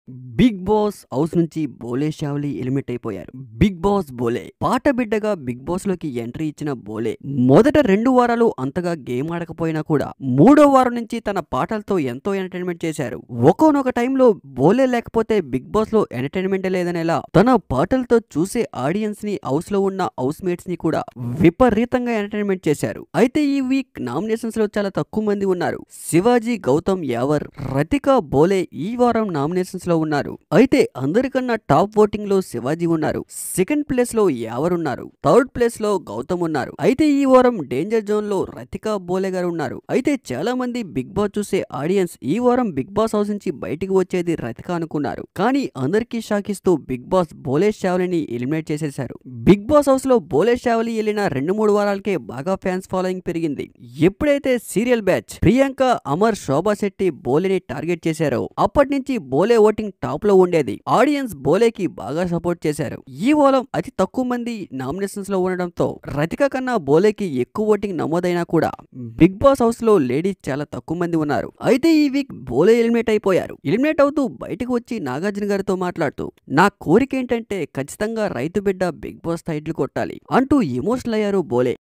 big Boss house నుంచి Bhole Shavali eliminate అయిపోయారు Bigg Boss Bhole పాట బిడ్డగా బిగ్ బాస్ లోకి ఎంట్రీ ఇచ్చిన బోలే మొదట రెండు వారాలు అంతగా గేమ్ ఆడకపోయినా కూడా మూడో వారం నుంచి తన పాటలతో ఎంతో ఎంటర్టైన్మెంట్ చేశారు ఒక్కోనొక టైంలో బోలే లేకపోతే బిగ్ బాస్ లో ఎంటర్టైన్మెంట్ లేదనేలా తన పాటలతో చూసే ఆడియన్స్ ని హౌస్ లో ఉన్న హౌస్ మేట్స్ ని కూడా విపరీతంగా ఎంటర్టైన్మెంట్ చేశారు అయితే ఈ వీక్ నామినేషన్స్ లో చాలా తక్కువ మంది ఉన్నారు శివాజీ గౌతమ్ యావర్ రతిక బోలే ఈ వారం నామినేషన్స్ లో ఉన్నారు అయితే అందరికన్నా టాప్ ఓటింగ్ లో శివాజీ ఉన్నారు సెకండ్ ప్లేస్ లో యావర్ ఉన్నారు థర్డ్ ప్లేస్ లో గౌతమ్ ఉన్నారు అయితే ఈ వారం డేంజర్ జోన్ లో రతిక బోలే గారు ఉన్నారు అయితే చాలా మంది బిగ్ బాస్ చూసే ఆడియన్స్ ఈ వారం బిగ్ బాస్ హౌస్ నుంచి బయటికి వచ్చేది రతిక అనుకున్నారు కానీ అందరికీ షాక్ ఇస్తూ బిగ్ బాస్ బోలే షావలిని ఎలిమినేట్ చేసేశారు బిగ్ బాస్ హౌస్ లో బోలే షావలి వెళ్ళిన రెండు మూడు వారాలకే బాగా ఫ్యాన్స్ ఫాలోయింగ్ పెరిగింది ఎప్పుడైతే సీరియల్ బ్యాచ్ ప్రియాంక అమర్ శోభా శెట్టి బోలేని టార్గెట్ చేశారో అప్పటి నుంచి బోలే ఓటింగ్ టాప్ లో ఉండేది ఆడియన్స్ బోలేకి బాగా సపోర్ట్ చేశారు ఈ ఓలం అతి తక్కువ మంది నామినేషన్స్ లో ఉండడంతో రతిక కన్నా బోలేకి ఎక్కువ ఓటింగ్ నమోదైనా కూడా బిగ్ బాస్ హౌస్ లో లేడీస్ చాలా తక్కువ మంది ఉన్నారు అయితే ఈ వీక్ బోలే ఎలిమినేట్ అయిపోయారు ఎలిమినేట్ అవుతూ బయటకు వచ్చి నాగార్జున గారితో మాట్లాడుతూ నా కోరిక ఏంటంటే ఖచ్చితంగా రైతు బిడ్డ బిగ్ బాస్ టైటిల్ కొట్టాలి అంటూ ఎమోషనల్ అయ్యారు బోలే